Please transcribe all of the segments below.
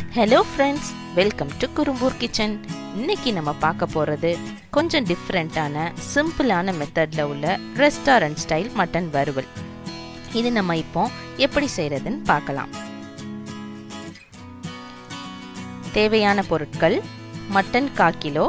hello friends welcome to Kurumbur kitchen இன்னைக்கு நம்ம பார்க்க போகிறது கொஞ்சம் டிஃப்ரெண்ட்டான சிம்பிளான மெத்தடில் உள்ள ரெஸ்டாரண்ட் ஸ்டைல் மட்டன் வறுவல் இது நம்ம இப்போ எப்படி செய்கிறதுன்னு பார்க்கலாம் தேவையான பொருட்கள் மட்டன் கால் கிலோ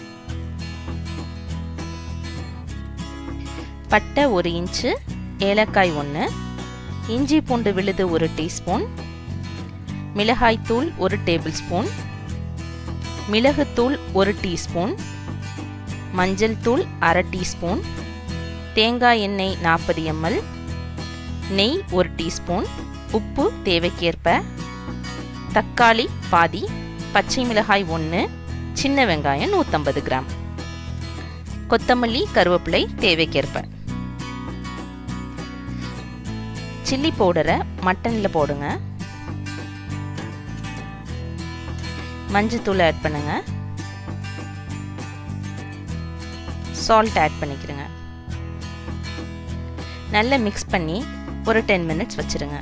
பட்டை ஒரு இன்ச்சு ஏலக்காய் ஒன்று இஞ்சி பூண்டு விழுது ஒரு டீஸ்பூன் மிளகாய்த்தூள் ஒரு டேபிள் ஸ்பூன் மிளகுத்தூள் ஒரு டீஸ்பூன் மஞ்சள் தூள் அரை டீஸ்பூன் தேங்காய் எண்ணெய் நாற்பது எம்எல் நெய் ஒரு டீஸ்பூன் உப்பு தேவைக்கேற்ப தக்காளி பாதி பச்சை மிளகாய் ஒன்று சின்ன வெங்காயம் நூற்றம்பது கிராம் கொத்தமல்லி கருவேப்பிலை தேவைக்கேற்ப சில்லி பவுடரை மட்டனில் போடுங்க மஞ்சத்தூள் ஆட் பண்ணுங்க சால்ட் ஆட் பண்ணிக்கிறங்க நல்லா மிக்ஸ் பண்ணி ஒரு டென் மினிட்ஸ் வச்சுருங்க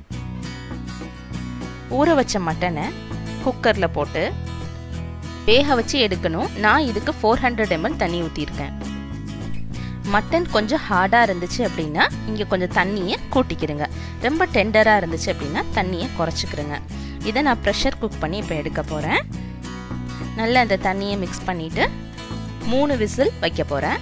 ஊற வச்ச மட்டனை குக்கரில் போட்டு வேக வச்சு எடுக்கணும் நான் இதுக்கு ஃபோர் ஹண்ட்ரட் எம்எல் தண்ணி ஊற்றிருக்கேன் மட்டன் கொஞ்சம் ஹார்டாக இருந்துச்சு அப்படின்னா இங்கே கொஞ்சம் தண்ணியை கூட்டிக்கிறங்க ரொம்ப டெண்டராக இருந்துச்சு அப்படின்னா தண்ணியை குறைச்சிக்கிறங்க இதை நான் ப்ரெஷர் குக் பண்ணி இப்போ எடுக்க போகிறேன் நல்லா அந்த தண்ணியை மிக்ஸ் பண்ணிவிட்டு மூணு விசில் வைக்க போகிறேன்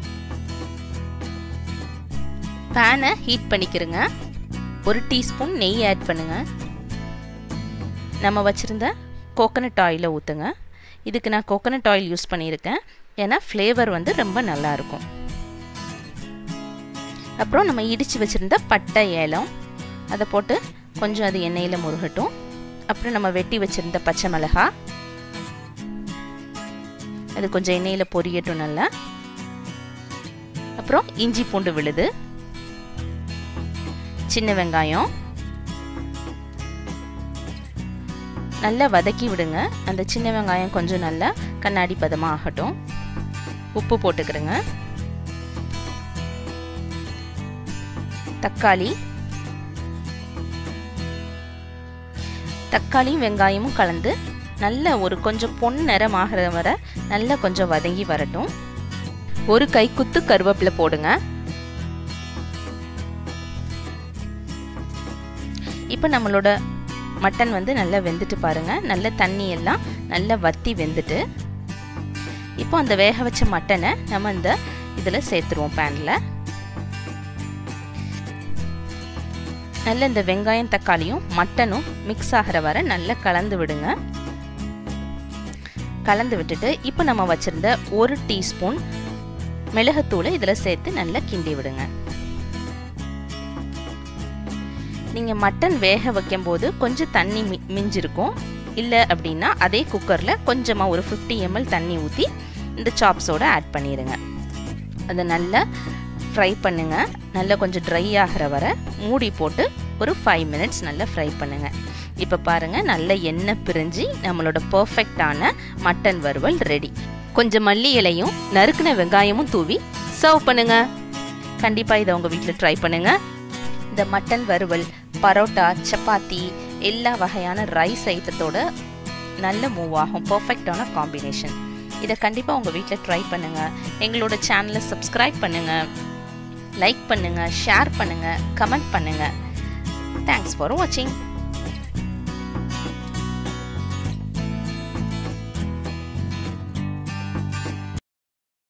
பேனை ஹீட் பண்ணிக்கிறங்க ஒரு டீஸ்பூன் நெய் ஆட் பண்ணுங்க நம்ம வச்சுருந்த கோகனட் ஆயிலை ஊற்றுங்க இதுக்கு நான் கோகனட் ஆயில் யூஸ் பண்ணியிருக்கேன் ஏன்னா ஃப்ளேவர் வந்து ரொம்ப நல்லாயிருக்கும் அப்புறம் நம்ம இடித்து வச்சுருந்த பட்டை ஏலம் அதை போட்டு கொஞ்சம் அது எண்ணெயில் முருகட்டும் அப்புறம் நம்ம வெட்டி வச்சுருந்த பச்சை மிளகா அது கொஞ்சம் எண்ணெயில் பொரியட்டும் நல்லா அப்புறம் இஞ்சி பூண்டு விழுது சின்ன வெங்காயம் நல்லா வதக்கி விடுங்க அந்த சின்ன வெங்காயம் கொஞ்சம் நல்லா கண்ணாடி பதமாக ஆகட்டும் உப்பு போட்டுக்கிறேங்க தக்காளி தக்காளியும் வெங்காயமும் கலந்து நல்ல ஒரு கொஞ்சம் பொன் நிறம் ஆகிற வர நல்லா கொஞ்சம் வதங்கி வரட்டும் ஒரு கைக்குத்து கருவேப்பிலை போடுங்க இப்போ நம்மளோட மட்டன் வந்து நல்லா வெந்துட்டு பாருங்க நல்ல தண்ணி எல்லாம் நல்லா வத்தி வெந்துட்டு இப்போ அந்த வேக வச்ச மட்டனை நம்ம இந்த இதில் சேர்த்துருவோம் பேனில் நல்ல இந்த வெங்காயம் தக்காளியும் மட்டனும் மிக்ஸ் ஆகிற வர நல்லா கலந்து விடுங்க கலந்து விட்டுட்டு இப்போ நம்ம வச்சுருந்த ஒரு டீஸ்பூன் மிளகுத்தூளை இதில் சேர்த்து நல்லா கிண்டி விடுங்க நீங்கள் மட்டன் வேக வைக்கும்போது கொஞ்சம் தண்ணி மி மிஞ்சிருக்கும் இல்லை அப்படின்னா அதே குக்கரில் கொஞ்சமாக ஒரு ஃபிஃப்டி எம்எல் தண்ணி ஊற்றி இந்த சாப்ஸோடு ஆட் பண்ணிடுங்க அதை நல்லா ஃப்ரை பண்ணுங்கள் நல்லா கொஞ்சம் ட்ரை ஆகிற வர மூடி போட்டு ஒரு ஃபைவ் மினிட்ஸ் நல்லா ஃப்ரை பண்ணுங்கள் இப்போ பாருங்கள் நல்ல எண்ணெய் பிரிஞ்சு நம்மளோட பர்ஃபெக்டான மட்டன் வறுவல் ரெடி கொஞ்சம் மல்லி இலையும் நறுக்கின வெங்காயமும் தூவி சர்வ் பண்ணுங்கள் கண்டிப்பாக இதை உங்கள் வீட்டில் ட்ரை பண்ணுங்கள் இந்த மட்டன் வறுவல் பரோட்டா சப்பாத்தி எல்லா வகையான ரைஸ் ஐட்டத்தோட நல்ல மூவ் ஆகும் பர்ஃபெக்டான காம்பினேஷன் இதை கண்டிப்பாக உங்கள் வீட்டில் ட்ரை பண்ணுங்கள் எங்களோட சேனலை சப்ஸ்கிரைப் பண்ணுங்கள் லைக் பண்ணுங்கள் ஷேர் பண்ணுங்கள் கமெண்ட் பண்ணுங்கள் தேங்க்ஸ் ஃபார் வாட்சிங்